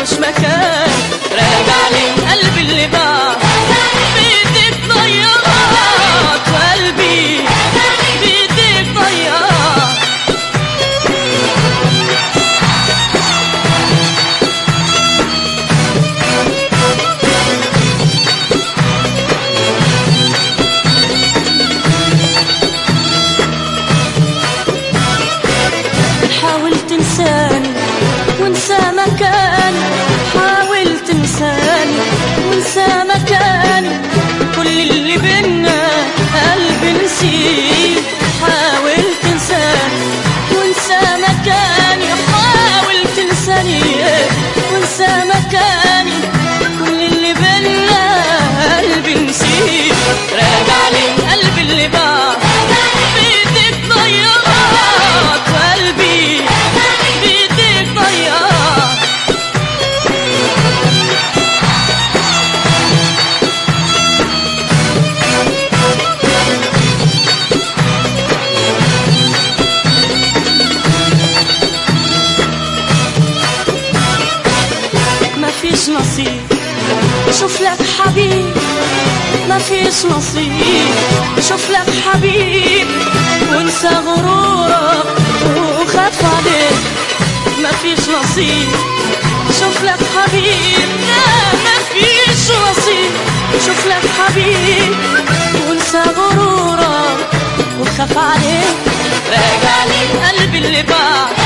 مش مكان راجع للقلب اللي باع بإيديك ضيعت قلبي بإيديك ضيعت حاول تنساني وانسى مكاني حاول تنساني وانسى مكاني كل اللي بينا قلبي نسيه حاول تنساني وانسى مكاني حاول تنساني وانسى مكاني كل اللي بينا قلبي نسيه راجع لي قلبي اللي باع بإيديك ضيعت قلبي بإيديك ضيعت مفيش نصيب شوف لك حبيب مفيش نصيب شوف لك حبيب وانسى غرورك وخاف عليك مفيش نصيب شوف لك حبيب لا مفيش نصيب شوف لك حبيب وانسى غرورك وخاف عليك راجع لي قلبي اللي باع